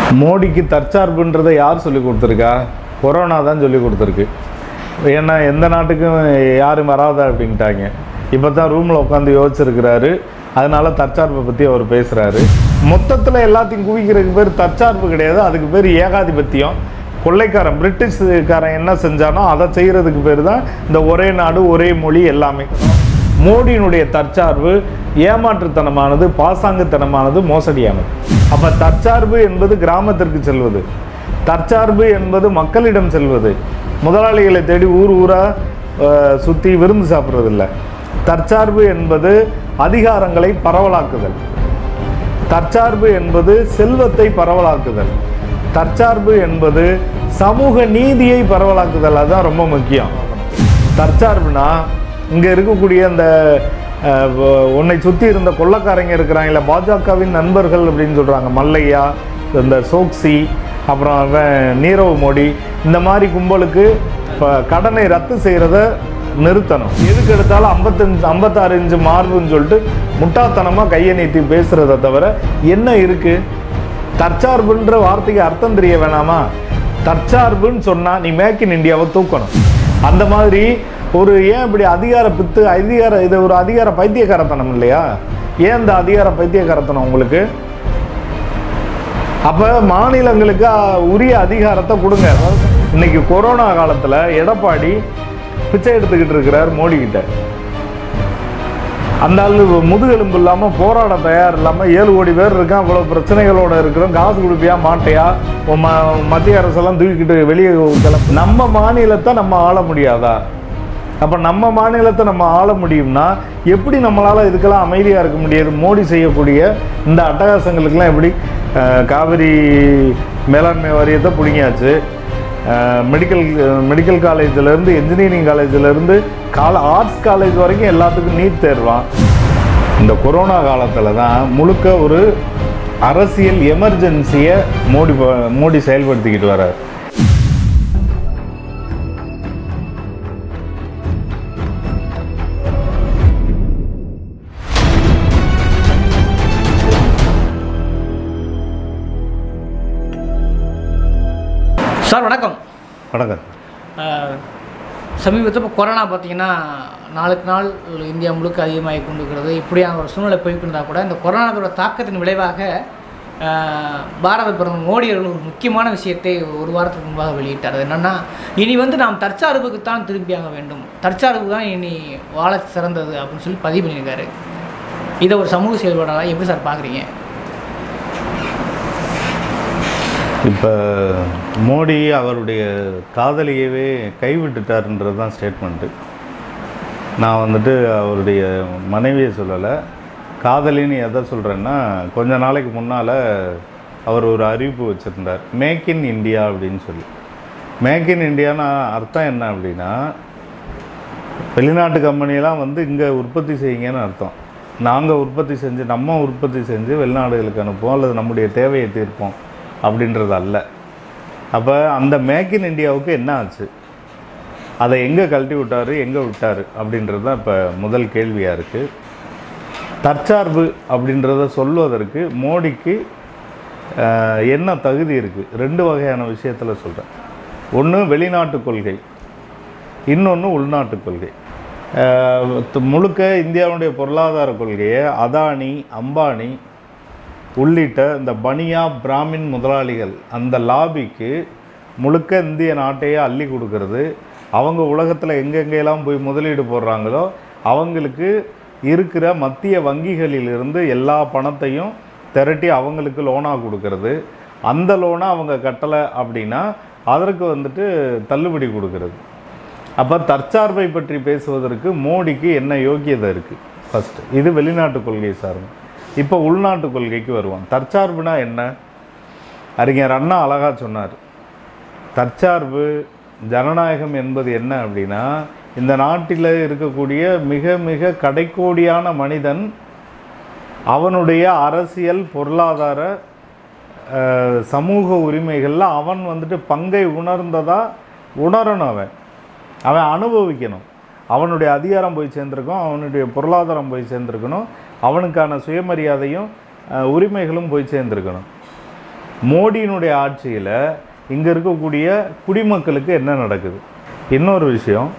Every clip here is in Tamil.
மோடிக்கு தற்சார்புன்றதை யார் சொல்லி கொடுத்துருக்கா கொரோனா தான் சொல்லி கொடுத்துருக்கு ஏன்னா எந்த நாட்டுக்கும் யாரும் வராதா அப்படின்ட்டாங்க இப்போ தான் ரூமில் உட்காந்து யோசிச்சிருக்கிறாரு அதனால தற்சார்பை பற்றி அவர் பேசுகிறாரு மொத்தத்தில் எல்லாத்தையும் குவிக்கிறதுக்கு பேர் தற்சார்பு கிடையாது அதுக்கு பேர் ஏகாதிபத்தியம் கொள்ளைக்காரன் பிரிட்டிஷ்காரன் என்ன செஞ்சானோ அதை செய்கிறதுக்கு பேர் தான் இந்த ஒரே நாடு ஒரே மொழி எல்லாமே மோடியினுடைய தற்சார்பு ஏமாற்றுத்தனமானது பாசாங்குத்தனமானது மோசடியானது அப்ப தற்சார்பு என்பது கிராமத்திற்கு செல்வது தற்சார்பு என்பது மக்களிடம் செல்வது முதலாளிகளை தேடி ஊர் ஊரா அஹ், சுத்தி விருந்து சாப்பிட்றதில்ல தற்சார்பு என்பது அதிகாரங்களை பரவலாக்குதல் தற்சார்பு என்பது செல்வத்தை பரவலாக்குதல் தற்சார்பு என்பது சமூக நீதியை பரவலாக்குதல் அதுதான் ரொம்ப முக்கியம் தற்சார்புனா இங்க இருக்கக்கூடிய அந்த அஹ், வ- உன்னை சுத்தி இருந்த கொள்ளக்காரங்க இருக்கிறாங்கல்ல பாஜகவின் நண்பர்கள் அப்படின்னு சொல்றாங்க மல்லையா இந்த சோக்சி அப்புறம் அவன் நீரவ் மோடி இந்த மாதிரி கும்பலுக்கு இப்போ கடனை ரத்து செய்கிறத நிறுத்தணும் எதுக்கு எடுத்தாலும் ஐம்பத்தஞ்சு ஐம்பத்தாறு இன்ச்சு மார்புன்னு சொல்லிட்டு முட்டாத்தனமாக கையை நீட்டி பேசுகிறத தவிர என்ன இருக்குது தற்சார்புன்ற வார்த்தைக்கு அர்த்தம் தெரிய வேணாமா தற்சார்புன்னு சொன்னால் நீ மேக் இன் இந்தியாவை தூக்கணும் அந்த மாதிரி ஒரு ஏன் இப்படி அதிகார பித்து அதிகார இது ஒரு அதிகார பைத்தியக்காரத்தனம் இல்லையா ஏன் இந்த அதிகார பைத்தியக்காரத்தனம் உங்களுக்கு அப்போ மாநிலங்களுக்கு அஹ், உரிய அதிகாரத்தை கொடுங்க அதாவது இன்னைக்கு கொரோனா காலத்தில் எடப்பாடி பிச்சை எடுத்துக்கிட்டு இருக்கிறார் மோடி கிட்ட அந்த ஆளு முதுகெலும்பு இல்லாமல் போராட தயார் இல்லாமல் ஏழு கோடி பேர் இருக்கான் இவ்வளோ பிரச்சனைகளோட இருக்கிறோம் காசு கொடுப்பியா மாட்டையா உன் ம மத்திய அரசெல்லாம் தூக்கிக்கிட்டு வெளியே கிளம்ப நம்ம மாநிலத்தை நம்ம ஆள முடியாதா அப்போ நம்ம மாநிலத்தை நம்ம ஆள முடியும்னா எப்படி நம்மளால் இதுக்கெல்லாம் அமைதியாக இருக்க முடியாது மோடி செய்யக்கூடிய இந்த அட்டகாசங்களுக்கெல்லாம் எப்படி அஹ், காவிரி மேலாண்மை வாரியத்தை பிடிங்கியாச்சு மெடிக்கல் மெடிக்கல் காலேஜிலேருந்து இன்ஜினியரிங் காலேஜிலேருந்து கால ஆர்ட்ஸ் காலேஜ் வரைக்கும் எல்லாத்துக்கும் நீட் தேர்வான் இந்த கொரோனா காலத்தில் தான் முழுக்க ஒரு அரசியல் எமர்ஜென்சியை மோடி ப- மோடி செயல்படுத்திக்கிட்டு வர்றார் சார் வணக்கம் வணக்கம் அஹ், சமீபத்தில் இப்போ கொரோனா பார்த்தீங்கன்னா நாளுக்கு நாள் இந்தியா முழுக்க அதிகமாகி கொண்டிருக்கிறது இப்படியான ஒரு சூழ்நிலை போய்க்கொண்டா கூட இந்த கொரோனாவோட தாக்கத்தின் விளைவாக அஹ், பாரத பிரதமர் மோடி அவர்கள் ஒரு முக்கியமான விஷயத்தை ஒரு வாரத்துக்கு முன்பாக வெளியிட்டார் அது என்னென்னா இனி வந்து நாம் தற்சார்புக்கு தான் திரும்பியாக வேண்டும் தற்சார்பு தான் இனி வாழ சிறந்தது அப்படின்னு சொல்லி பதிவு பண்ணியிருக்காரு இதை ஒரு சமூக செயல்பாடாக எப்படி சார் பார்க்குறீங்க இப்போ மோடி அவருடைய காதலியவே கைவிட்டுட்டாருன்றது தான் ஸ்டேட்மெண்ட்டு நான் வந்துட்டு அவருடைய மனைவியை சொல்லலை காதலின்னு எதை சொல்கிறேன்னா கொஞ்ச நாளைக்கு முன்னால் அவர் ஒரு அறிவிப்பு வச்சுருந்தார் மேக் இன் இந்தியா அப்படின்னு சொல்லி மேக் இன் இந்தியான்னு அர்த்தம் என்ன அப்படின்னா வெளிநாட்டு கம்பெனியெல்லாம் வந்து இங்கே உற்பத்தி செய்யுங்கன்னு அர்த்தம் நாங்கள் உற்பத்தி செஞ்சு நம்ம உற்பத்தி செஞ்சு வெளிநாடுகளுக்கு அனுப்புவோம் அல்லது நம்முடைய தேவையை தீர்ப்போம் அப்படின்றது அல்ல அப்போ அந்த மேக் இன் இந்தியாவுக்கு என்ன ஆச்சு அதை எங்கே கழட்டி விட்டாரு எங்கே விட்டாரு அப்படின்றது தான் இப்போ முதல் கேள்வியாக இருக்குது தற்சார்பு அப்படின்றத சொல்வதற்கு மோடிக்கு அஹ், என்ன தகுதி இருக்குது ரெண்டு வகையான விஷயத்தில் சொல்கிறேன் ஒன்று வெளிநாட்டு கொள்கை இன்னொன்று உள்நாட்டு கொள்கை அஹ், து- முழுக்க இந்தியாவுடைய பொருளாதார கொள்கையை அதானி அம்பானி உள்ளிட்ட இந்த பனியா பிராமின் முதலாளிகள் அந்த லாபிக்கு முழுக்க இந்திய நாட்டையே அள்ளி கொடுக்கறது அவங்க உலகத்தில் எங்கெங்கெல்லாம் போய் முதலீடு போடுறாங்களோ அவங்களுக்கு இருக்கிற மத்திய வங்கிகளிலிருந்து எல்லா பணத்தையும் திரட்டி அவங்களுக்கு லோனாக கொடுக்கறது அந்த லோனை அவங்க கட்டலை அப்படின்னா அதற்கு வந்துட்டு தள்ளுபடி கொடுக்கறது அப்போ தற்சார்பை பற்றி பேசுவதற்கு மோடிக்கு என்ன யோக்கியதை இருக்குது ஃபஸ்ட்டு இது வெளிநாட்டு கொள்கை சார்ந்து இப்போ உள்நாட்டு கொள்கைக்கு வருவோம் தற்சார்புனா என்ன அறிஞர் அண்ணா அழகா சொன்னார் தற்சார்பு ஜனநாயகம் என்பது என்ன அப்படின்னா இந்த நாட்டில் இருக்கக்கூடிய மிக மிக கடைக்கோடியான மனிதன் அவனுடைய அரசியல் பொருளாதார அஹ், சமூக உரிமைகளில் அவன் வந்துட்டு பங்கை உணர்ந்ததா உணரணும் அவன் அவன் அனுபவிக்கணும் அவனுடைய அதிகாரம் போய் சேர்ந்திருக்கும் அவனுடைய பொருளாதாரம் போய் சேர்ந்திருக்கணும் அவனுக்கான சுயமரியாதையும் அஹ், உரிமைகளும் போய் சேர்ந்திருக்கணும் மோடியினுடைய ஆட்சியில் இங்கே இருக்கக்கூடிய குடிமக்களுக்கு என்ன நடக்குது இன்னொரு விஷயம்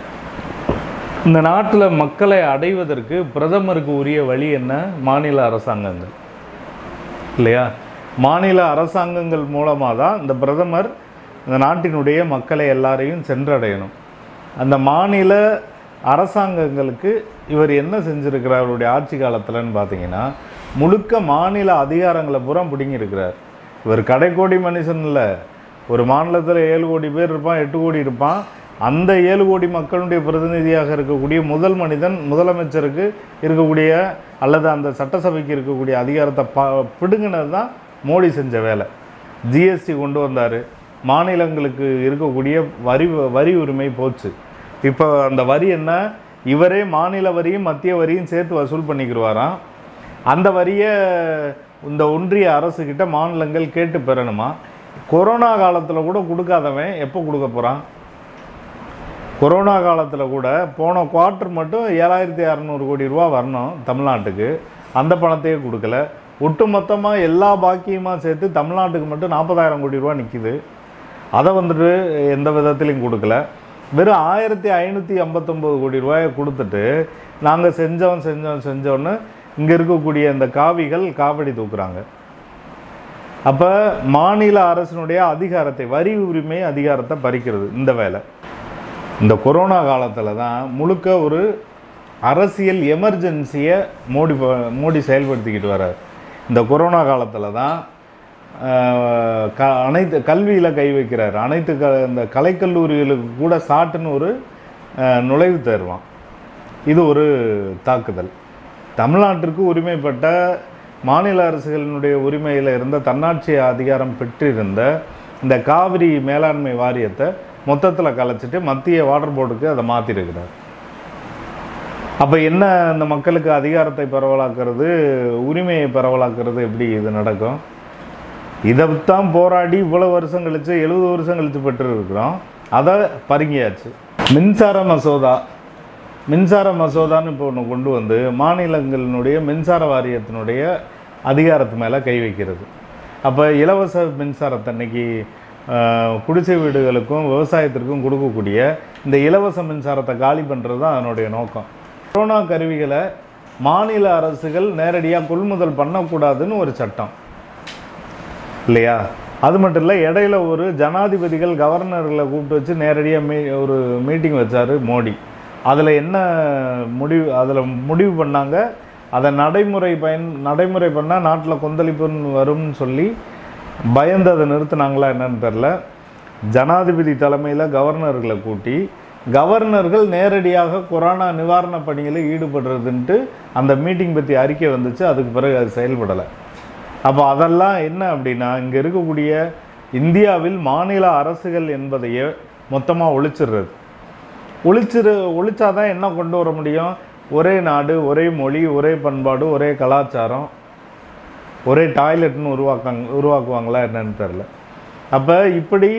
இந்த நாட்டில் மக்களை அடைவதற்கு பிரதமருக்கு உரிய வழி என்ன மாநில அரசாங்கங்கள் இல்லையா மாநில அரசாங்கங்கள் மூலமாக தான் இந்த பிரதமர் இந்த நாட்டினுடைய மக்களை எல்லாரையும் சென்றடையணும் அந்த மாநில அரசாங்கங்களுக்கு இவர் என்ன செஞ்சுருக்கிறார் அவருடைய ஆட்சி காலத்தில்னு பார்த்தீங்கன்னா முழுக்க மாநில அதிகாரங்களை பூரா பிடுங்கியிருக்கிறார் இவர் கடைக்கோடி மனுஷன் இல்லை ஒரு மாநிலத்தில் ஏழு கோடி பேர் இருப்பான் எட்டு கோடி இருப்பான் அந்த ஏழு கோடி மக்களுடைய பிரதிநிதியாக இருக்கக்கூடிய முதல் மனிதன் முதலமைச்சருக்கு இருக்கக்கூடிய அல்லது அந்த சட்டசபைக்கு இருக்கக்கூடிய அதிகாரத்தை ப பிடுங்கினது தான் மோடி செஞ்ச வேலை ஜிஎஸ்டி கொண்டு வந்தார் மாநிலங்களுக்கு இருக்கக்கூடிய வரி வரி உரிமை போச்சு இப்போ அந்த வரி என்ன இவரே மாநில வரியும் மத்திய வரியும் சேர்த்து வசூல் பண்ணிக்கிடுவாராம் அந்த வரியை இந்த ஒன்றிய அரசுக்கிட்ட மாநிலங்கள் கேட்டு பெறணுமா கொரோனா காலத்தில் கூட கொடுக்காதவன் எப்போ கொடுக்க போகிறான் கொரோனா காலத்தில் கூட போன குவார்ட்டர் மட்டும் ஏழாயிரத்தி அறநூறு கோடி ரூபா வரணும் தமிழ்நாட்டுக்கு அந்த பணத்தையே கொடுக்கல ஒட்டுமொத்தமாக எல்லா பாக்கியமாக சேர்த்து தமிழ்நாட்டுக்கு மட்டும் நாற்பதாயிரம் கோடி ரூபா நிற்கிது அதை வந்துட்டு எந்த விதத்துலையும் கொடுக்கல வெறும் ஆயிரத்தி ஐநூற்றி ஐம்பத்தொம்போது கோடி ரூபாயை கொடுத்துட்டு நாங்கள் செஞ்சோம் செஞ்சோம் செஞ்சோன்னு இங்கே இருக்கக்கூடிய இந்த காவிகள் காவடி தூக்குறாங்க அப்போ மாநில அரசினுடைய அதிகாரத்தை வரி உரிமை அதிகாரத்தை பறிக்கிறது இந்த வேலை இந்த கொரோனா காலத்தில் தான் முழுக்க ஒரு அரசியல் எமர்ஜென்சியை மோடி ப- மோடி செயல்படுத்திக்கிட்டு வர்றார் இந்த கொரோனா காலத்தில் தான் ஆஹ், க அனைத்து கல்வியில் கை வைக்கிறார் அனைத்து க இந்த கலைக்கல்லூரிகளுக்கு கூட சாட்டுன்னு ஒரு ஆஹ், நுழைவுத் தேர்வான் இது ஒரு தாக்குதல் தமிழ்நாட்டிற்கு உரிமைப்பட்ட மாநில அரசுகளினுடைய உரிமையில் இருந்த தன்னாட்சி அதிகாரம் பெற்றிருந்த இந்த காவிரி மேலாண்மை வாரியத்தை மொத்தத்தில் கலைச்சிட்டு மத்திய வாட்டர் போர்டுக்கு அதை மாற்றிருக்கிறார் அப்போ என்ன இந்த மக்களுக்கு அதிகாரத்தை பரவலாக்குறது உரிமையை பரவலாக்குறது எப்படி இது நடக்கும் இதைத்தான் போராடி இவ்வளோ வருஷம் கழிச்சு எழுபது வருஷம் கழிச்சு பெற்றிருக்கிறோம் அதை பருங்கியாச்சு மின்சார மசோதா மின்சார மசோதான்னு இப்போ ஒன்று கொண்டு வந்து மாநிலங்களினுடைய மின்சார வாரியத்தினுடைய அதிகாரத்து மேலே கை வைக்கிறது அப்போ இலவச மின்சாரத்தை அன்னைக்கு ஆஹ், குடிசை வீடுகளுக்கும் விவசாயத்திற்கும் கொடுக்கக்கூடிய இந்த இலவச மின்சாரத்தை காலி பண்ணுறது தான் அதனுடைய நோக்கம் கொரோனா கருவிகளை மாநில அரசுகள் நேரடியாக கொள்முதல் பண்ணக்கூடாதுன்னு ஒரு சட்டம் இல்லையா அது மட்டும் இல்லை இடையில ஒரு ஜனாதிபதிகள் கவர்னர்களை கூப்பிட்டு வச்சு நேரடியாக மீ ஒரு மீட்டிங் வச்சார் மோடி அதில் என்ன முடிவு அதில் முடிவு பண்ணாங்க அதை நடைமுறை பயன் நடைமுறை பண்ணால் நாட்டில் கொந்தளிப்புன்னு வரும்னு சொல்லி பயந்து அதை நிறுத்துனாங்களா என்னன்னு தெரில ஜனாதிபதி தலைமையில் கவர்னர்களை கூட்டி கவர்னர்கள் நேரடியாக கொரோனா நிவாரண பணிகளில் ஈடுபடுறதுன்ட்டு அந்த மீட்டிங் பற்றி அறிக்கை வந்துச்சு அதுக்கு பிறகு அது செயல்படலை அப்போ அதெல்லாம் என்ன அப்படின்னா இங்கே இருக்கக்கூடிய இந்தியாவில் மாநில அரசுகள் என்பதையே மொத்தமாக ஒழிச்சிடுறது ஒழிச்சிரு ஒழிச்சாதான் என்ன கொண்டு வர முடியும் ஒரே நாடு ஒரே மொழி ஒரே பண்பாடு ஒரே கலாச்சாரம் ஒரே டாய்லெட்னு உருவாக்காங்க உருவாக்குவாங்களா என்னன்னு தெரில அப்போ இப்படி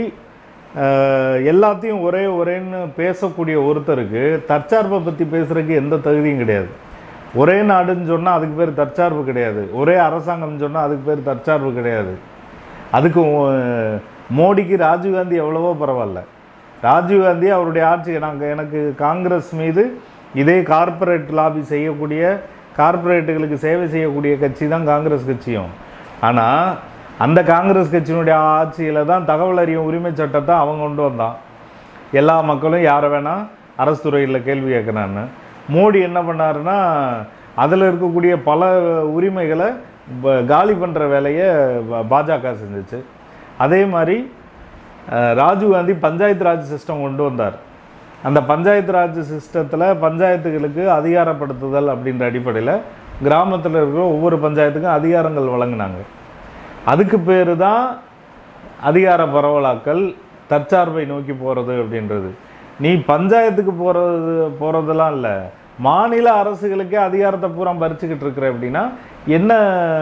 அஹ், எல்லாத்தையும் ஒரே ஒரேன்னு பேசக்கூடிய ஒருத்தருக்கு தற்சார்பை பற்றி பேசுகிறதுக்கு எந்த தகுதியும் கிடையாது ஒரே நாடுன்னு சொன்னால் அதுக்கு பேர் தற்சார்பு கிடையாது ஒரே அரசாங்கம்னு சொன்னால் அதுக்கு பேர் தற்சார்பு கிடையாது அதுக்கு உ- மோடிக்கு ராஜீவ்காந்தி எவ்வளவோ பரவாயில்ல ராஜீவ்காந்தி அவருடைய ஆட்சி நாங்கள் எனக்கு காங்கிரஸ் மீது இதே கார்ப்பரேட் லாபி செய்யக்கூடிய கார்ப்பரேட்டுகளுக்கு சேவை செய்யக்கூடிய கட்சி தான் காங்கிரஸ் கட்சியும் ஆனால் அந்த காங்கிரஸ் கட்சியினுடைய ஆட்சியில் தான் தகவல் அறியும் உரிமை சட்டத்தை அவன் கொண்டு வந்தான் எல்லா மக்களும் யாரை வேணால் அரசு துறையில் கேள்வி கேட்கறான்னு மோடி என்ன பண்ணாருன்னா அதில் இருக்கக்கூடிய பல உரிமைகளை ப- காலி பண்ணுற வேலையை ப- பாஜக செஞ்சுச்சு அதே மாதிரி அஹ், ராஜீவ்காந்தி பஞ்சாயத்து ராஜ் சிஸ்டம் கொண்டு வந்தார் அந்த பஞ்சாயத்து ராஜ் சிஸ்டத்தில் பஞ்சாயத்துகளுக்கு அதிகாரப்படுத்துதல் அப்படின்ற அடிப்படையில் கிராமத்தில் இருக்கிற ஒவ்வொரு பஞ்சாயத்துக்கும் அதிகாரங்கள் வழங்கினாங்க அதுக்கு பேர் தான் அதிகார பரவலாக்கல் தற்சார்பை நோக்கி போகிறது அப்படின்றது நீ பஞ்சாயத்துக்கு போகிறது போகிறதெல்லாம் இல்லை மாநில அரசுகளுக்கே அதிகாரத்தை பூரா பறிச்சுக்கிட்டு இருக்கிற அப்படின்னா என்ன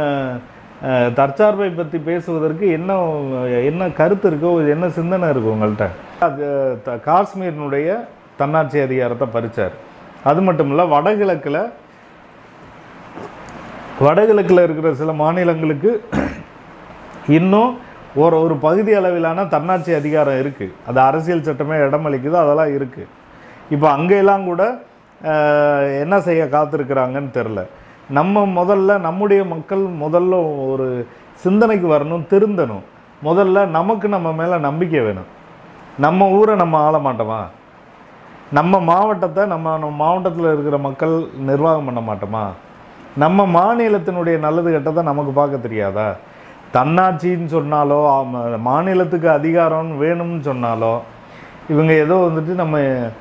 அஹ், தற்சார்பை பற்றி பேசுவதற்கு என்ன என்ன கருத்து இருக்கோ என்ன சிந்தனை இருக்கு உங்கள்கிட்ட அது த- காஷ்மீரினுடைய தன்னாட்சி அதிகாரத்தை பறிச்சார் அது மட்டும் இல்லை வடகிழக்கில் வடகிழக்கில் இருக்கிற சில மாநிலங்களுக்கு இன்னும் ஒரு ஒரு பகுதி அளவிலான தன்னாட்சி அதிகாரம் இருக்குது அது அரசியல் சட்டமே இடமளிக்குது அதெல்லாம் இருக்குது இப்போ அங்கெல்லாம் கூட அஹ், என்ன செய்ய காத்திருக்கிறாங்கன்னு தெரில நம்ம முதல்ல நம்முடைய மக்கள் முதல்ல ஒரு சிந்தனைக்கு வரணும் திருந்தணும் முதல்ல நமக்கு நம்ம மேலே நம்பிக்கை வேணும் நம்ம ஊரை நம்ம ஆள மாட்டோமா நம்ம மாவட்டத்தை நம்ம நம்ம மாவட்டத்தில் இருக்கிற மக்கள் நிர்வாகம் பண்ண மாட்டோமா நம்ம மாநிலத்தினுடைய நல்லது கெட்டதை நமக்கு பார்க்க தெரியாதா தன்னாட்சின்னு சொன்னாலோ ஆம- மாநிலத்துக்கு அதிகாரம் வேணும்னு சொன்னாலோ இவங்க ஏதோ வந்துட்டு நம்ம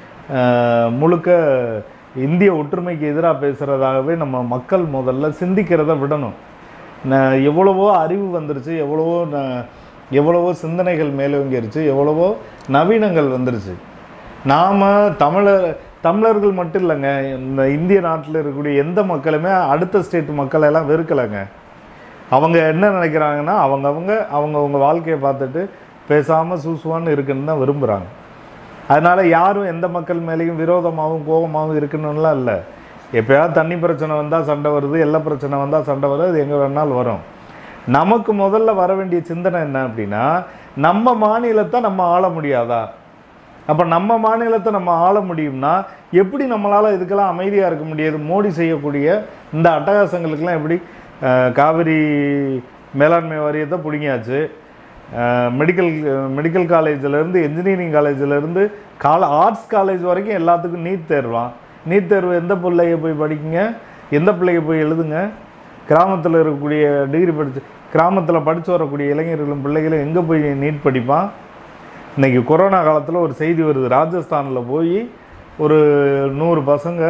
அஹ், முழுக்க இந்திய ஒற்றுமைக்கு எதிராக பேசுகிறதாகவே நம்ம மக்கள் முதல்ல சிந்திக்கிறத விடணும் ந- எவ்வளவோ அறிவு வந்துருச்சு எவ்வளவோ ந- எவ்வளவோ சிந்தனைகள் மேலோங்கிருச்சு எவ்வளவோ நவீனங்கள் வந்துருச்சு நாம் தமிழர் தமிழர்கள் மட்டும் இல்லைங்க இந்த இந்திய நாட்டில் இருக்கக்கூடிய எந்த மக்களுமே அடுத்த ஸ்டேட் மக்களை எல்லாம் வெறுக்கலைங்க அவங்க என்ன நினைக்கிறாங்கன்னா அவங்கவங்க அவங்கவுங்க வாழ்க்கையை பார்த்துட்டு பேசாமல் சூசுவான்னு இருக்குன்னு தான் விரும்புகிறாங்க அதனால் யாரும் எந்த மக்கள் மேலேயும் விரோதமாகவும் கோபமாகவும் இருக்கணும்லாம் இல்லை எப்பயாவது தண்ணி பிரச்சனை வந்தால் சண்டை வருது எல்லா பிரச்சனை வந்தால் சண்டை வருது அது எங்கே வேணாலும் வரும் நமக்கு முதல்ல வர வேண்டிய சிந்தனை என்ன அப்படின்னா நம்ம மாநிலத்தை நம்ம ஆள முடியாதா அப்போ நம்ம மாநிலத்தை நம்ம ஆள முடியும்னா எப்படி நம்மளால் இதுக்கெல்லாம் அமைதியாக இருக்க முடியாது மோடி செய்யக்கூடிய இந்த அட்டகாசங்களுக்கெல்லாம் எப்படி அஹ், காவிரி மேலாண்மை வாரியத்தை பிடிங்கியாச்சு மெடிக்கல் மெடிக்கல் காலேஜிலேருந்து இன்ஜினியரிங் காலேஜிலேருந்து கால ஆர்ட்ஸ் காலேஜ் வரைக்கும் எல்லாத்துக்கும் நீட் தேர்வான் நீட் தேர்வு எந்த பிள்ளைய போய் படிக்குங்க எந்த பிள்ளைய போய் எழுதுங்க கிராமத்தில் இருக்கக்கூடிய டிகிரி படித்து கிராமத்தில் படித்து வரக்கூடிய இளைஞர்களும் பிள்ளைகளும் எங்கே போய் நீட் படிப்பான் இன்னைக்கு கொரோனா காலத்தில் ஒரு செய்தி வருது ராஜஸ்தானில் போய் ஒரு நூறு பசங்க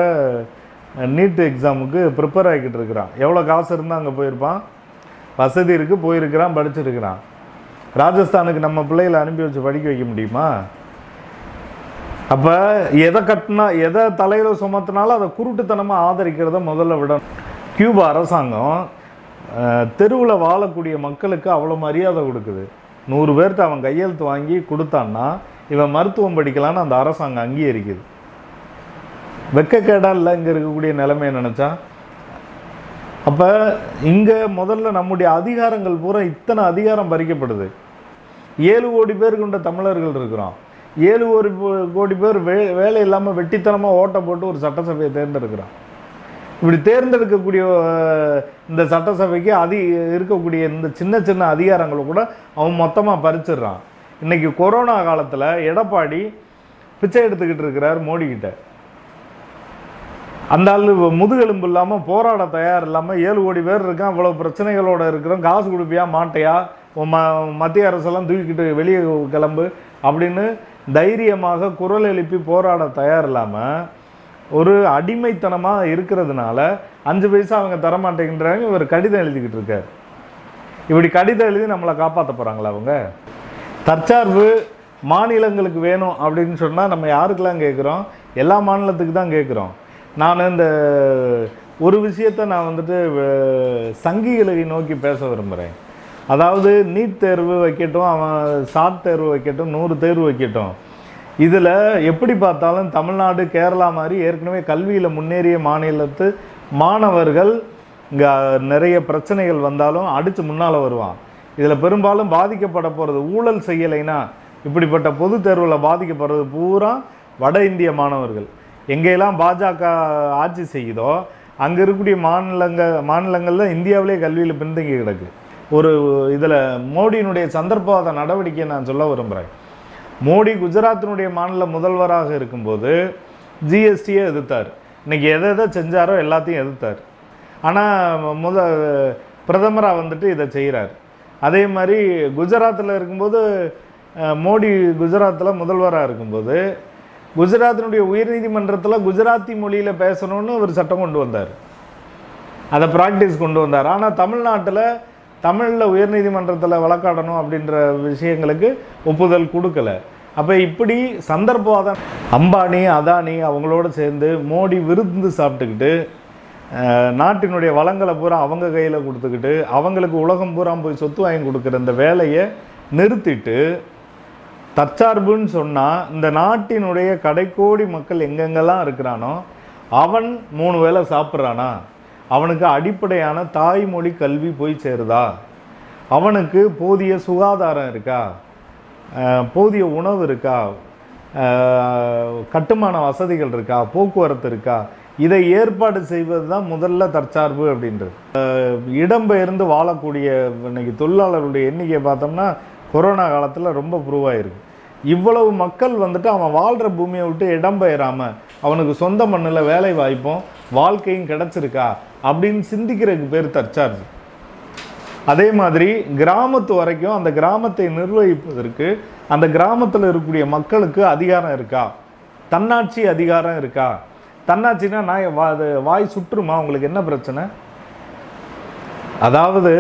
நீட் எக்ஸாமுக்கு ப்ரிப்பேர் ஆகிக்கிட்டு இருக்கிறான் எவ்வளோ காசு இருந்தால் அங்கே போயிருப்பான் வசதி இருக்குது போயிருக்கிறான் படிச்சிருக்கிறான் ராஜஸ்தானுக்கு நம்ம பிள்ளைகளை அனுப்பி வச்சு படிக்க வைக்க முடியுமா அப்போ எதை கட்டினா எதை தலையில் சுமத்தினாலும் அதை குருட்டுத்தனமாக ஆதரிக்கிறத முதல்ல விடணும் கியூபா அரசாங்கம் தெருவில் வாழக்கூடிய மக்களுக்கு அவ்வளோ மரியாதை கொடுக்குது நூறு பேர்கிட்ட அவன் கையெழுத்து வாங்கி கொடுத்தான்னா இவன் மருத்துவம் படிக்கலான்னு அந்த அரசாங்கம் அங்கீகரிக்குது வெக்கக்கேடா இல்லை இங்கே இருக்கக்கூடிய நிலைமையை நினச்சா அப்போ இங்கே முதல்ல நம்முடைய அதிகாரங்கள் பூரா இத்தனை அதிகாரம் பறிக்கப்படுது ஏழு கோடி பேர் கொண்ட தமிழர்கள் இருக்கிறோம் ஏழு கோடி போ- கோடி பேர் வே வேலை இல்லாமல் வெட்டித்தனமாக ஓட்ட போட்டு ஒரு சட்டசபையை தேர்ந்தெடுக்கிறான் இப்படி தேர்ந்தெடுக்கக்கூடிய அஹ், இந்த சட்டசபைக்கு அதி இருக்கக்கூடிய இந்த சின்ன சின்ன அதிகாரங்களை கூட அவன் மொத்தமாக பறிச்சிடுறான் இன்னைக்கு கொரோனா காலத்தில் எடப்பாடி பிச்சை எடுத்துக்கிட்டு இருக்கிறார் மோடி கிட்ட அந்த ஆள் முதுகெலும்பு இல்லாமல் போராட தயார் இல்லாமல் ஏழு கோடி பேர் இருக்கான் இவ்வளோ பிரச்சனைகளோட இருக்கிறோம் காசு கொடுப்பியா மாட்டையா உன் ம மத்திய அரசெல்லாம் தூக்கிக்கிட்டு வெளியே கிளம்பு அப்படின்னு தைரியமாக குரல் எழுப்பி போராட தயார் இல்லாமல் ஒரு அடிமைத்தனமாக இருக்கிறதுனால அஞ்சு பைசா அவங்க தரமாட்டேங்கிறாங்க இவர் கடிதம் எழுதிக்கிட்டு இருக்கார் இப்படி கடிதம் எழுதி நம்மளை காப்பாற்ற போகிறாங்களா அவங்க தற்சார்பு மாநிலங்களுக்கு வேணும் அப்படின்னு சொன்னால் நம்ம யாருக்கெல்லாம் கேட்குறோம் எல்லா மாநிலத்துக்கு தான் கேட்குறோம் நான் இந்த ஒரு விஷயத்தை நான் வந்துட்டு அஹ், சங்கிகளை நோக்கி பேச விரும்புகிறேன் அதாவது நீட் தேர்வு வைக்கட்டும் அவன் சாட் தேர்வு வைக்கட்டும் நூறு தேர்வு வைக்கட்டும் இதில் எப்படி பார்த்தாலும் தமிழ்நாடு கேரளா மாதிரி ஏற்கனவே கல்வியில் முன்னேறிய மாநிலத்து மாணவர்கள் இங்கே நிறைய பிரச்சனைகள் வந்தாலும் அடித்து முன்னால் வருவான் இதில் பெரும்பாலும் பாதிக்கப்பட போகிறது ஊழல் செய்யலைன்னா இப்படிப்பட்ட பொது தேர்வில் பாதிக்கப்படுறது பூரா வட இந்திய மாணவர்கள் எங்கெல்லாம் பாஜக ஆட்சி செய்யுதோ அங்கே இருக்கக்கூடிய மாநிலங்க மாநிலங்களில் இந்தியாவிலே கல்வியில் பின்தங்கி கிடக்கு ஒரு இதில் மோடியினுடைய சந்தர்ப்பவாத நடவடிக்கையை நான் சொல்ல விரும்புகிறேன் மோடி குஜராத்தினுடைய மாநில முதல்வராக இருக்கும்போது ஜிஎஸ்டியை எதிர்த்தார் இன்னைக்கு எதை எதை செஞ்சாரோ எல்லாத்தையும் எதிர்த்தார் ஆனால் முத பிரதமராக வந்துட்டு இதை செய்கிறார் அதே மாதிரி குஜராத்தில் இருக்கும்போது அஹ், மோடி குஜராத்தில் முதல்வராக இருக்கும்போது குஜராத்தினுடைய உயர்நீதிமன்றத்தில் குஜராத்தி மொழியில் பேசணும்னு ஒரு சட்டம் கொண்டு வந்தார் அதை ப்ராக்டிஸ் கொண்டு வந்தார் ஆனால் தமிழ்நாட்டில் தமிழில் உயர்நீதிமன்றத்தில் வழக்காடணும் அப்படின்ற விஷயங்களுக்கு ஒப்புதல் கொடுக்கல அப்போ இப்படி சந்தர்ப்பவாதம் அம்பானி அதானி அவங்களோட சேர்ந்து மோடி விருந்து சாப்பிட்டுக்கிட்டு அஹ், நாட்டினுடைய வளங்களை பூரா அவங்க கையில் கொடுத்துக்கிட்டு அவங்களுக்கு உலகம் பூரா போய் சொத்து வாங்கி கொடுக்குற இந்த வேலையை நிறுத்திட்டு தற்சார்புன்னு சொன்னால் இந்த நாட்டினுடைய கடைக்கோடி மக்கள் எங்கெங்கெல்லாம் இருக்கிறானோ அவன் மூணு வேளை சாப்பிட்றானா அவனுக்கு அடிப்படையான தாய்மொழி கல்வி போய் சேருதா அவனுக்கு போதிய சுகாதாரம் இருக்கா அஹ், போதிய உணவு இருக்கா அஹ், கட்டுமான வசதிகள் இருக்கா போக்குவரத்து இருக்கா இதை ஏற்பாடு செய்வது தான் முதல்ல தற்சார்பு அப்படின்றது அஹ், இடம்பெயர்ந்து வாழக்கூடிய இன்னைக்கு தொழிலாளர்களுடைய எண்ணிக்கையை பார்த்தோம்னா கொரோனா காலத்தில் ரொம்ப ப்ரூவ் ஆயிருக்கு இவ்வளவு மக்கள் வந்துட்டு அவன் வாழ்கிற பூமியை விட்டு இடம்பெயராமல் அவனுக்கு சொந்த மண்ணில் வேலை வாய்ப்பும் வாழ்க்கையும் கிடச்சிருக்கா அப்படின்னு சிந்திக்கிறதுக்கு பேர் தற்சார்பு அதே மாதிரி கிராமத்து வரைக்கும் அந்த கிராமத்தை நிர்வகிப்பதற்கு அந்த கிராமத்தில் இருக்கக்கூடிய மக்களுக்கு அதிகாரம் இருக்கா தன்னாட்சி அதிகாரம் இருக்கா தன்னாட்சினா நான் வா- அது வாய் சுற்றுமா உங்களுக்கு என்ன பிரச்சனை அதாவது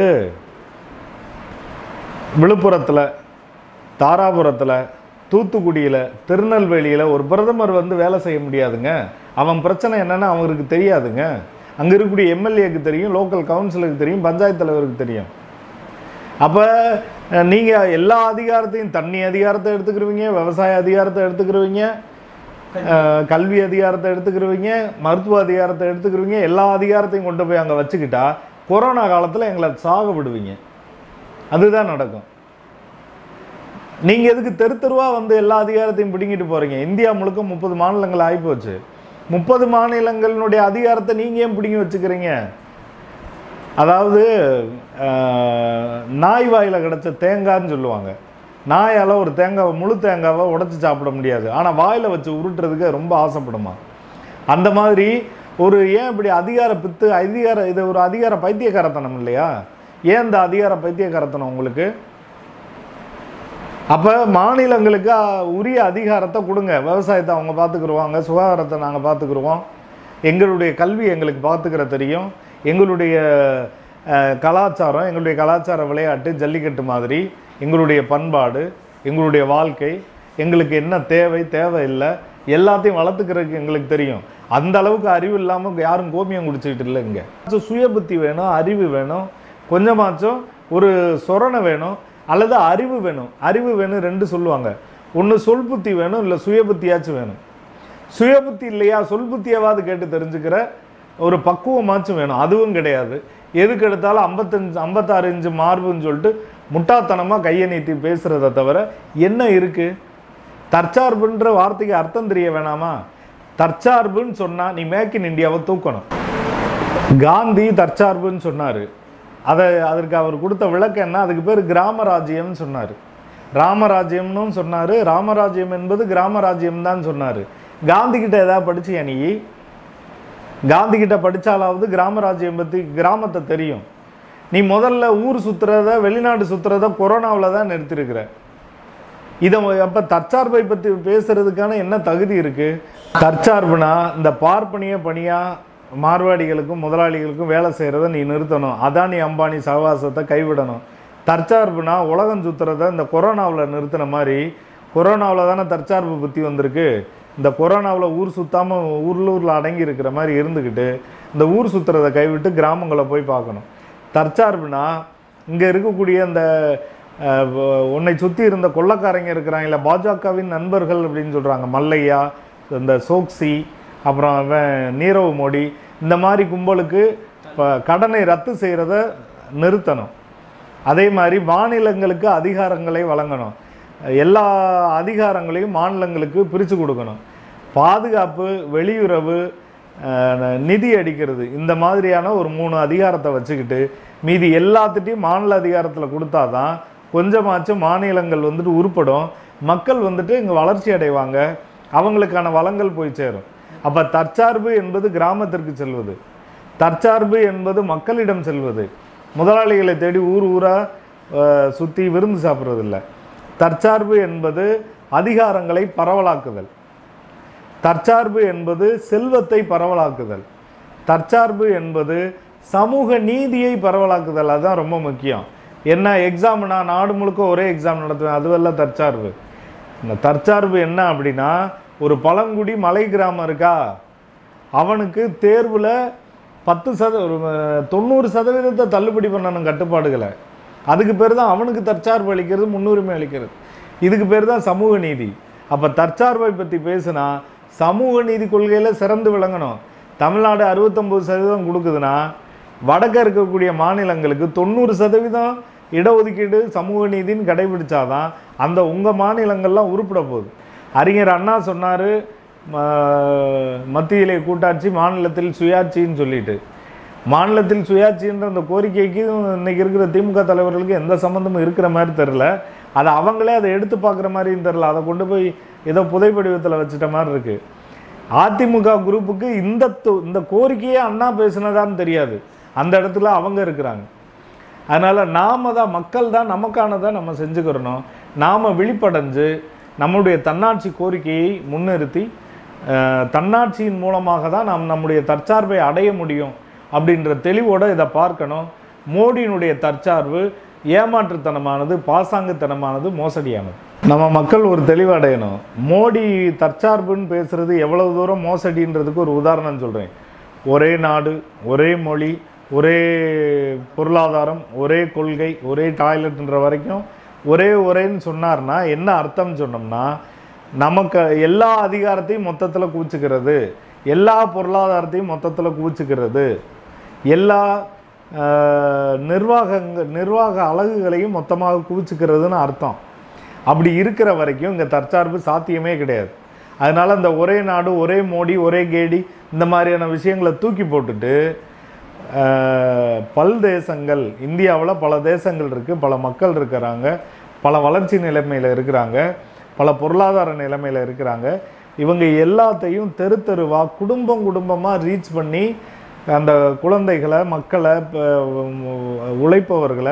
விழுப்புரத்தில் தாராபுரத்தில் தூத்துக்குடியில் திருநெல்வேலியில் ஒரு பிரதமர் வந்து வேலை செய்ய முடியாதுங்க அவன் பிரச்சனை என்னன்னு அவருக்கு தெரியாதுங்க அங்கே இருக்கக்கூடிய எம்எல்ஏக்கு தெரியும் லோக்கல் கவுன்சிலருக்கு தெரியும் பஞ்சாயத்து தலைவருக்கு தெரியும் அப்போ நீங்கள் எல்லா அதிகாரத்தையும் தண்ணி அதிகாரத்தை எடுத்துக்கிருவீங்க விவசாய அதிகாரத்தை எடுத்துக்கிருவீங்க அஹ், கல்வி அதிகாரத்தை எடுத்துக்கிருவீங்க மருத்துவ அதிகாரத்தை எடுத்துக்கிருவீங்க எல்லா அதிகாரத்தையும் கொண்டு போய் அங்கே வச்சுக்கிட்டா கொரோனா காலத்தில் எங்களை சாக விடுவீங்க அதுதான் நடக்கும் நீங்கள் எதுக்கு தெரு தெருவா வந்து எல்லா அதிகாரத்தையும் பிடுங்கிட்டு போகிறீங்க இந்தியா முழுக்க முப்பது மாநிலங்கள் ஆகிப்போச்சு முப்பது மாநிலங்களினுடைய அதிகாரத்தை நீங்கள் ஏன் பிடுங்கி வச்சுக்கிறீங்க அதாவது அஹ், நாய் வாயில் கிடச்ச தேங்காய்ன்னு சொல்லுவாங்க நாயால் ஒரு தேங்காவை முழு தேங்காவை உடைச்சி சாப்பிட முடியாது ஆனால் வாயில் வச்சு உருட்டுறதுக்கு ரொம்ப ஆசைப்படுமா அந்த மாதிரி ஒரு ஏன் இப்படி அதிகார பித்து அதிகார இது ஒரு அதிகார பைத்தியக்காரத்தனம் இல்லையா ஏன் இந்த அதிகார பைத்தியக்காரத்தனம் உங்களுக்கு அப்போ மாநிலங்களுக்கு அஹ், உரிய அதிகாரத்தை கொடுங்க விவசாயத்தை அவங்க பார்த்துக்குருவாங்க சுகாதாரத்தை நாங்கள் பார்த்துக்குருவோம் எங்களுடைய கல்வி எங்களுக்கு பார்த்துக்கிற தெரியும் எங்களுடைய அஹ், கலாச்சாரம் எங்களுடைய கலாச்சார விளையாட்டு ஜல்லிக்கட்டு மாதிரி எங்களுடைய பண்பாடு எங்களுடைய வாழ்க்கை எங்களுக்கு என்ன தேவை தேவை இல்லை எல்லாத்தையும் வளர்த்துக்கிறதுக்கு எங்களுக்கு தெரியும் அந்த அளவுக்கு அறிவு இல்லாமல் யாரும் கோமியம் குடிச்சிக்கிட்டு இல்லை இங்கே சுய புத்தி வேணும் அறிவு வேணும் கொஞ்சமாச்சும் ஒரு சொரணை வேணும் அல்லது அறிவு வேணும் அறிவு வேணும் ரெண்டு சொல்லுவாங்க ஒன்று சொல் புத்தி வேணும் இல்லை சுய புத்தியாச்சும் வேணும் சுய புத்தி இல்லையா சொல் புத்தியாவது கேட்டு தெரிஞ்சுக்கிற ஒரு பக்குவமாச்சும் வேணும் அதுவும் கிடையாது எதுக்கு எடுத்தாலும் ஐம்பத்தஞ்சு ஐம்பத்தாறு இன்ச்சு மார்புன்னு சொல்லிட்டு முட்டாத்தனமாக கையை நீட்டி பேசுகிறத தவிர என்ன இருக்குது தற்சார்புன்ற வார்த்தைக்கு அர்த்தம் தெரிய வேணாமா தற்சார்புன்னு சொன்னால் நீ மேக் இன் இந்தியாவை தூக்கணும் காந்தி தற்சார்புன்னு சொன்னார் அதை அதற்கு அவர் கொடுத்த விளக்கம் என்ன அதுக்கு பேர் கிராம ராஜ்யம்னு சொன்னார் ராமராஜ்யம்னு சொன்னார் ராமராஜ்யம் என்பது கிராம ராஜ்யம் தான் சொன்னார் காந்தி கிட்ட ஏதாவது படிச்சியா நீ காந்தி கிட்ட படிச்சாலாவது கிராம ராஜ்யம் பற்றி கிராமத்தை தெரியும் நீ முதல்ல ஊர் சுற்றுறத வெளிநாடு சுற்றுறத கொரோனாவில் தான் நிறுத்திருக்கிற இதை அப்போ தற்சார்பை பற்றி பேசுறதுக்கான என்ன தகுதி இருக்குது தற்சார்புனா இந்த பார்ப்பனிய பணியாக மார்வாடிகளுக்கும் முதலாளிகளுக்கும் வேலை செய்கிறத நீ நிறுத்தணும் அதானி அம்பானி சகவாசத்தை கைவிடணும் தற்சார்புனா உலகம் சுற்றுறத இந்த கொரோனாவில் நிறுத்தின மாதிரி கொரோனாவில் தானே தற்சார்பு புத்தி வந்திருக்கு இந்த கொரோனாவில் ஊர் சுத்தாமல் ஊர்லூரில் அடங்கி இருக்கிற மாதிரி இருந்துக்கிட்டு இந்த ஊர் சுற்றுறதை கைவிட்டு கிராமங்களை போய் பார்க்கணும் தற்சார்புனா இங்கே இருக்கக்கூடிய இந்த அஹ், வ- உன்னை சுற்றி இருந்த கொள்ளக்காரங்க இருக்கிறாங்கல்ல பாஜகவின் நண்பர்கள் அப்படின்னு சொல்கிறாங்க மல்லையா இந்த சோக்சி அப்புறம் அவன் நீரவ் மோடி இந்த மாதிரி கும்பலுக்கு இப்போ கடனை ரத்து செய்கிறத நிறுத்தணும் அதே மாதிரி மாநிலங்களுக்கு அதிகாரங்களை வழங்கணும் எல்லா அதிகாரங்களையும் மாநிலங்களுக்கு பிரித்து கொடுக்கணும் பாதுகாப்பு வெளியுறவு அஹ், நிதி அடிக்கிறது இந்த மாதிரியான ஒரு மூணு அதிகாரத்தை வச்சுக்கிட்டு மீதி எல்லாத்துட்டையும் மாநில அதிகாரத்தில் கொடுத்தாதான் கொஞ்சமாச்சும் மாநிலங்கள் வந்துட்டு உருப்படும் மக்கள் வந்துட்டு இங்கே வளர்ச்சி அடைவாங்க அவங்களுக்கான வளங்கள் போய் சேரும் அப்போ தற்சார்பு என்பது கிராமத்திற்கு செல்வது தற்சார்பு என்பது மக்களிடம் செல்வது முதலாளிகளை தேடி ஊர் ஊராக சுற்றி விருந்து சாப்பிட்றது இல்லை தற்சார்பு என்பது அதிகாரங்களை பரவலாக்குதல் தற்சார்பு என்பது செல்வத்தை பரவலாக்குதல் தற்சார்பு என்பது சமூக நீதியை பரவலாக்குதல் அதுதான் ரொம்ப முக்கியம் என்ன எக்ஸாம்னா நாடு முழுக்க ஒரே எக்ஸாம் நடத்துவேன் அதுவெல்லாம் தற்சார்பு இந்த தற்சார்பு என்ன அப்படின்னா ஒரு பழங்குடி மலை கிராமம் இருக்கா அவனுக்கு தேர்வில் பத்து சத ஒரு அஹ், தொண்ணூறு சதவீதத்தை தள்ளுபடி பண்ணணும் கட்டுப்பாடுகளை அதுக்கு பேர் தான் அவனுக்கு தற்சார்பு அளிக்கிறது முன்னுரிமை அளிக்கிறது இதுக்கு பேர் தான் சமூக நீதி அப்போ தற்சார்பை பற்றி பேசுனா சமூக நீதி கொள்கையில் சிறந்து விளங்கணும் தமிழ்நாடு அறுபத்தொம்பது சதவீதம் கொடுக்குதுன்னா வடக்க இருக்கக்கூடிய மாநிலங்களுக்கு தொண்ணூறு சதவீதம் இடஒதுக்கீடு சமூக நீதின்னு கடைபிடிச்சாதான் அந்த உங்கள் மாநிலங்கள்லாம் உருப்பிட போகுது அறிஞர் அண்ணா சொன்னார் மத்தியிலே கூட்டாட்சி மாநிலத்தில் சுயாட்சின்னு சொல்லிட்டு மாநிலத்தில் சுயாட்சின்ற அந்த கோரிக்கைக்கு இன்னைக்கு இருக்கிற திமுக தலைவர்களுக்கு எந்த சம்மந்தமும் இருக்கிற மாதிரி தெரில அதை அவங்களே அதை எடுத்து பார்க்குற மாதிரியும் தெரில அதை கொண்டு போய் ஏதோ புதைப்படிவத்தில் வச்சுட்ட மாதிரி இருக்குது அதிமுக குரூப்புக்கு இந்த தொ- இந்த கோரிக்கையே அண்ணா பேசுனதான்னு தெரியாது அந்த இடத்துல அவங்க இருக்கிறாங்க அதனால் நாம தான் மக்கள் தான் நமக்கானதை நம்ம செஞ்சுக்கிறணும் நாம் விழிப்படைஞ்சு நம்முடைய தன்னாட்சி கோரிக்கையை முன்னிறுத்தி அஹ், தன்னாட்சியின் மூலமாக தான் நாம் நம்முடைய தற்சார்பை அடைய முடியும் அப்படின்ற தெளிவோடு இதை பார்க்கணும் மோடியினுடைய தற்சார்பு ஏமாற்றுத்தனமானது பாசாங்குத்தனமானது மோசடியானது நம்ம மக்கள் ஒரு தெளிவடையணும் மோடி தற்சார்புன்னு பேசுறது எவ்வளவு தூரம் மோசடின்றதுக்கு ஒரு உதாரணம் சொல்கிறேன் ஒரே நாடு ஒரே மொழி ஒரே பொருளாதாரம் ஒரே கொள்கை ஒரே டாய்லெட்ன்ற வரைக்கும் ஒரே ஒரேன்னு சொன்னார்னா என்ன அர்த்தம் சொன்னோம்னா நமக்கு எல்லா அதிகாரத்தையும் மொத்தத்தில் குவிச்சுக்கிறது எல்லா பொருளாதாரத்தையும் மொத்தத்தில் குவிச்சுக்கிறது எல்லா ஆஹ், நிர்வாகங்க நிர்வாக அலகுகளையும் மொத்தமாக குவிச்சுக்கிறதுன்னு அர்த்தம் அப்படி இருக்கிற வரைக்கும் இங்கே தற்சார்பு சாத்தியமே கிடையாது அதனால் இந்த ஒரே நாடு ஒரே மோடி ஒரே கேடி இந்த மாதிரியான விஷயங்களை தூக்கி போட்டுட்டு ஆஹ், பல் தேசங்கள் இந்தியாவில் பல தேசங்கள் இருக்குது பல மக்கள் இருக்கிறாங்க பல வளர்ச்சி நிலைமையில் இருக்கிறாங்க பல பொருளாதார நிலைமையில் இருக்கிறாங்க இவங்க எல்லாத்தையும் தெரு தெருவா குடும்பம் குடும்பமாக ரீச் பண்ணி அந்த குழந்தைகளை மக்களை ப- உழைப்பவர்களை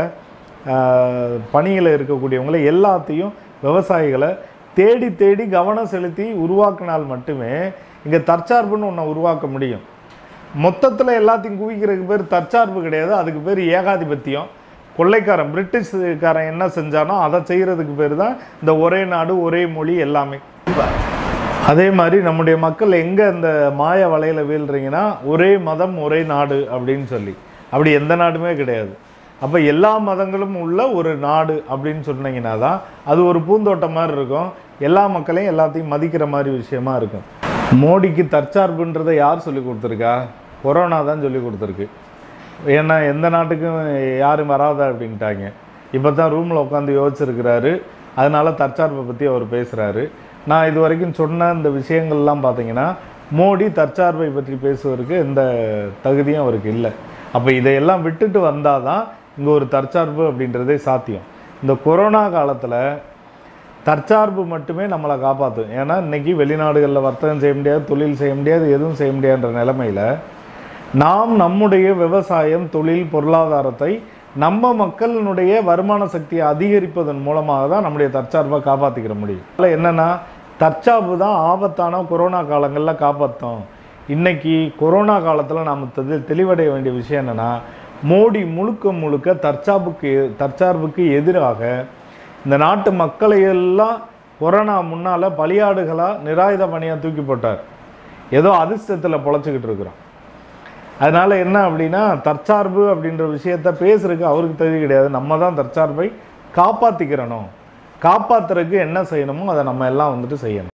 பணியில் இருக்கக்கூடியவங்களை எல்லாத்தையும் விவசாயிகளை தேடி தேடி கவனம் செலுத்தி உருவாக்கினால் மட்டுமே இங்கே தற்சார்புன்னு ஒன்றை உருவாக்க முடியும் மொத்தத்தில் எல்லாத்தையும் குவிக்கிறதுக்கு பேர் தற்சார்பு கிடையாது அதுக்கு பேர் ஏகாதிபத்தியம் கொள்ளைக்காரன் பிரிட்டிஷ்காரன் என்ன செஞ்சானோ அதை செய்கிறதுக்கு பேர் தான் இந்த ஒரே நாடு ஒரே மொழி எல்லாமே அதே மாதிரி நம்முடைய மக்கள் எங்கே இந்த மாய வலையில் வீழ்றீங்கன்னா ஒரே மதம் ஒரே நாடு அப்படின்னு சொல்லி அப்படி எந்த நாடுமே கிடையாது அப்போ எல்லா மதங்களும் உள்ள ஒரு நாடு அப்படின்னு சொன்னீங்கன்னா தான் அது ஒரு பூந்தோட்டம் மாதிரி இருக்கும் எல்லா மக்களையும் எல்லாத்தையும் மதிக்கிற மாதிரி விஷயமா இருக்கும் மோடிக்கு தற்சார்புன்றதை யார் சொல்லி கொடுத்துருக்கா கொரோனா தான் சொல்லி கொடுத்துருக்கு ஏன்னா எந்த நாட்டுக்கும் யாரும் வராத அப்படின்ட்டாங்க இப்போ தான் ரூமில் உட்காந்து யோசிச்சிருக்கிறாரு அதனால தற்சார்பை பற்றி அவர் பேசுகிறாரு நான் இது வரைக்கும் சொன்ன இந்த விஷயங்கள்லாம் பார்த்தீங்கன்னா மோடி தற்சார்பை பற்றி பேசுவதற்கு எந்த தகுதியும் அவருக்கு இல்லை அப்போ இதையெல்லாம் விட்டுட்டு வந்தால் தான் இங்கே ஒரு தற்சார்பு அப்படின்றதே சாத்தியம் இந்த கொரோனா காலத்தில் தற்சார்பு மட்டுமே நம்மளை காப்பாற்றும் ஏன்னா இன்னைக்கு வெளிநாடுகளில் வர்த்தகம் செய்ய முடியாது தொழில் செய்ய முடியாது எதுவும் செய்ய முடியாதுன்ற நிலமையில நாம் நம்முடைய விவசாயம் தொழில் பொருளாதாரத்தை நம்ம மக்களினுடைய வருமான சக்தியை அதிகரிப்பதன் மூலமாக தான் நம்முடைய தற்சார்பை காப்பாற்றிக்கிற முடியும் அதில் என்னென்னா தற்சார்பு தான் ஆபத்தான கொரோனா காலங்களில் காப்பாற்றும் இன்னைக்கு கொரோனா காலத்தில் நாம் தெளி தெளிவடைய வேண்டிய விஷயம் என்னென்னா மோடி முழுக்க முழுக்க தற்சார்புக்கு தற்சார்புக்கு எதிராக இந்த நாட்டு மக்களை எல்லாம் கொரோனா முன்னால் பலியாடுகளாக நிராயுத பணியாக தூக்கி போட்டார் ஏதோ அதிர்ஷ்டத்தில் பொழைச்சிக்கிட்டு இருக்கிறோம் அதனால் என்ன அப்படின்னா தற்சார்பு அப்படின்ற விஷயத்த பேசுறதுக்கு அவருக்கு தகுதி கிடையாது நம்ம தான் தற்சார்பை காப்பாற்றிக்கிறணும் காப்பாத்துறதுக்கு என்ன செய்யணுமோ அதை நம்ம எல்லாம் வந்துட்டு செய்யணும்